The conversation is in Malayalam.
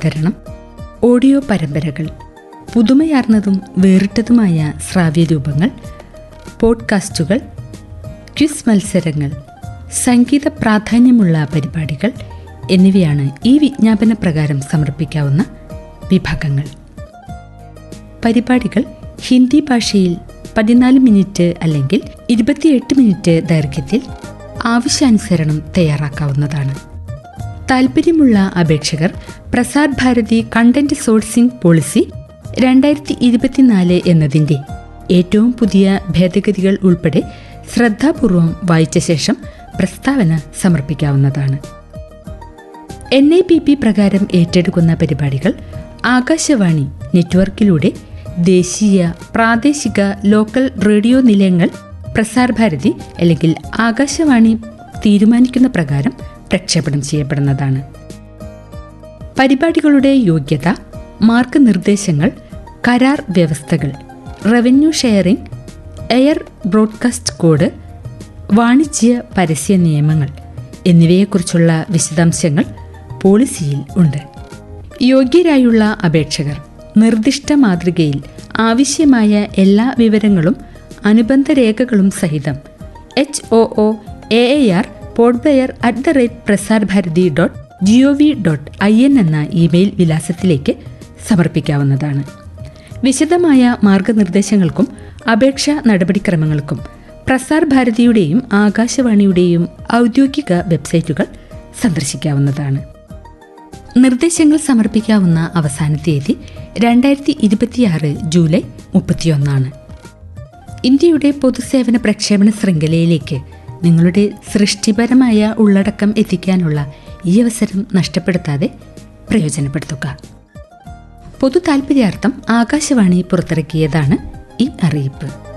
അവതരണം ഓഡിയോ പരമ്പരകൾ പുതുമയാർന്നതും വേറിട്ടതുമായ ശ്രാവ്യരൂപങ്ങൾ പോഡ്കാസ്റ്റുകൾ ക്വിസ് മത്സരങ്ങൾ സംഗീത പ്രാധാന്യമുള്ള പരിപാടികൾ എന്നിവയാണ് ഈ വിജ്ഞാപന പ്രകാരം സമർപ്പിക്കാവുന്ന വിഭാഗങ്ങൾ പരിപാടികൾ ഹിന്ദി ഭാഷയിൽ പതിനാല് മിനിറ്റ് അല്ലെങ്കിൽ ഇരുപത്തിയെട്ട് മിനിറ്റ് ദൈർഘ്യത്തിൽ ആവശ്യാനുസരണം തയ്യാറാക്കാവുന്നതാണ് താൽപ്പര്യമുള്ള അപേക്ഷകർ Prasar Bharati content sourcing policy രണ്ടായിരത്തി ഇരുപത്തിനാല് എന്നതിൻ്റെ ഏറ്റവും പുതിയ ഭേദഗതികൾ ഉൾപ്പെടെ ശ്രദ്ധാപൂർവം വായിച്ച ശേഷം പ്രസ്താവന സമർപ്പിക്കാവുന്നതാണ് എൻ ഐ പി പി പ്രകാരം ഏറ്റെടുക്കുന്ന പരിപാടികൾ ആകാശവാണി നെറ്റ്വർക്കിലൂടെ ദേശീയ പ്രാദേശിക ലോക്കൽ റേഡിയോ നിലയങ്ങൾ പ്രസാർ ഭാരതി അല്ലെങ്കിൽ ആകാശവാണി തീരുമാനിക്കുന്ന പ്രകാരം പ്രക്ഷേപണം ചെയ്യപ്പെടുന്നതാണ് പരിപാടികളുടെ യോഗ്യത മാർഗനിർദ്ദേശങ്ങൾ കരാർ വ്യവസ്ഥകൾ revenue sharing air broadcast code വാണിജ്യ പരസ്യ നിയമങ്ങൾ എന്നിവയെക്കുറിച്ചുള്ള വിശദാംശങ്ങൾ പോളിസിയിൽ ഉണ്ട് യോഗ്യരായുള്ള അപേക്ഷകർ നിർദ്ദിഷ്ട മാതൃകയിൽ ആവശ്യമായ എല്ലാ വിവരങ്ങളും അനുബന്ധ രേഖകളും സഹിതം H O O A A R പോഡ്ബെയർ at the rate Prasar Bharati dot G O V dot I N എന്ന ഇമെയിൽ വിലാസത്തിലേക്ക് സമർപ്പിക്കാവുന്നതാണ് വിശദമായ മാർഗനിർദ്ദേശങ്ങൾക്കും അപേക്ഷാ നടപടിക്രമങ്ങൾക്കും പ്രസാർ ഭാരതിയുടെയും ആകാശവാണിയുടെയും ഔദ്യോഗിക വെബ്സൈറ്റുകൾ സന്ദർശിക്കാവുന്നതാണ് നിർദ്ദേശങ്ങൾ സമർപ്പിക്കാവുന്ന അവസാന തീയതി രണ്ടായിരത്തി ഇരുപത്തിയാറ് ജൂലൈ മുപ്പത്തിയൊന്നാണ് ഇന്ത്യയുടെ പൊതുസേവന പ്രക്ഷേപണ ശൃംഖലയിലേക്ക് നിങ്ങളുടെ സൃഷ്ടിപരമായ ഉള്ളടക്കം എത്തിക്കാനുള്ള ഈ അവസരം നഷ്ടപ്പെടുത്താതെ പ്രയോജനപ്പെടുത്തുക പൊതു താൽപര്യാർത്ഥം ആകാശവാണി പുറത്തിറക്കിയതാണ് ഈ അറിയിപ്പ്